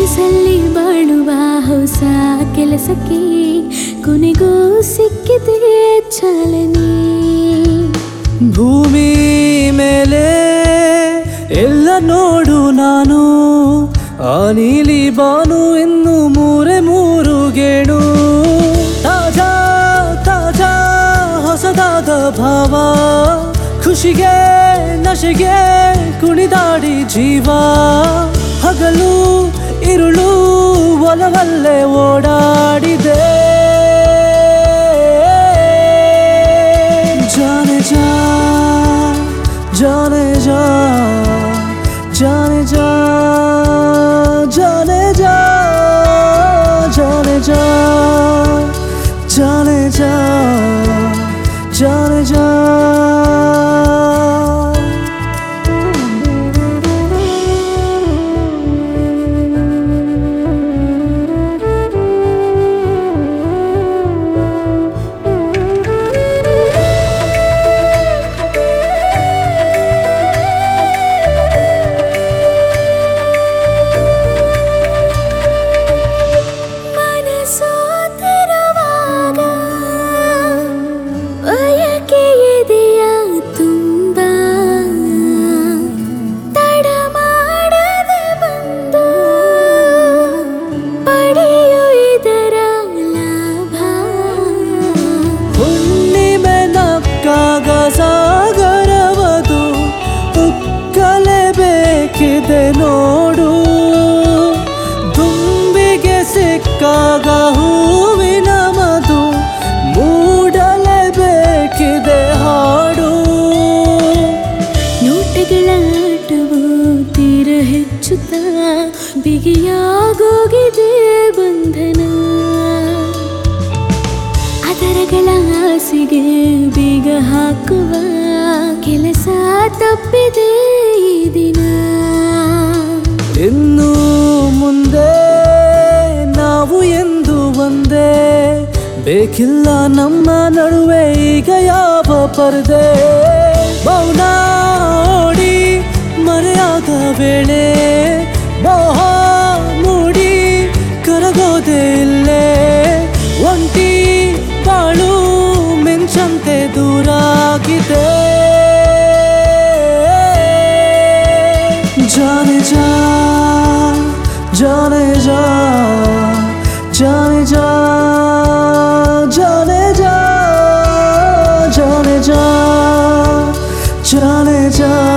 ಕನಸಲ್ಲಿ ಬಾಳುವ ಹೊಸ ಕೆಲಸಕ್ಕೆ ಕೊನೆಗೂ ಸಿಕ್ಕಿದೆ ಚಾಲನೆ ಭೂಮಿ ಮೇಲೆ ಎಲ್ಲ ನೋಡು ನಾನು ಆ ನೀಲಿ ಬಾನು ಇನ್ನು ಮೂರೆ ಮೂರು ಗೇಣು ತಾಜಾ ತಾಜಾ ಹೊಸದಾದ ಭಾವ ಖುಷಿಗೆ ನಶೆಗೆ ಕುಣಿದಾಡಿ ಜೀವ ಹಗಲು ಇರುಳು ಒಲವಲ್ಲೇ ಓಡಾಡಿದೆ जाने जा जाने जा जाने जा जाने जा जाने जा जाने जा जाने जा ಮನಸೋತಿರುವಾಗ ಬಯಕೆ ಇದೆಯ ತುಂಬ ತಡ ಮಾಡದೆ ಬಂದು ಪಡೆಯು ಇದರ ಲಾಭ ಹುಣ್ಣಿಮೆ ನಕ್ಕಾಗ ಸಾಗರವದು ಉಕ್ಕಲೇಬೇಕಿದೆ ನೋಡು ದುಂಬಿಗೆ ಸಿಕ್ಕಾಗ ಹೂವಿನ ಮಧು ಮೂಡಲೇಬೇಕಿದೆ ಹಾಡು ನೋಟಗಳ ಆಟವು ತೀರ ಹೆಚ್ಚುತ್ತಾ ಬಿಗಿಯಾಗೋಗಿದೆ ಬಂಧನ ಅದರಗಳ ಆಸೆಗೆ ಬೀಗ ಹಾಕುವ ಕೆಲಸ ತಪ್ಪಿದೆ ಈ ದಿನ ಇನ್ನು ಮುಂದೆ ನಾವು ಎಂದು ಒಂದೇ ಬೇಕಿಲ್ಲ ನಮ್ಮ ನಡುವೆ ಈಗ ಯಾವ ಪರದೆ ಮೌನ ಓಡಿ ಮರೆಯಾದ ವೇಳೆ ಮೋಹ ಮೂಡಿ ಕರಗೋದೆ ಇಲ್ಲೇ ಒಂಟಿ ಬಾಳು ಮಿಂಚಂತೆ ದೂರಾಗಿದೆ जाने जा जाने जा जाने जा जाने जा जाने जा जाने जा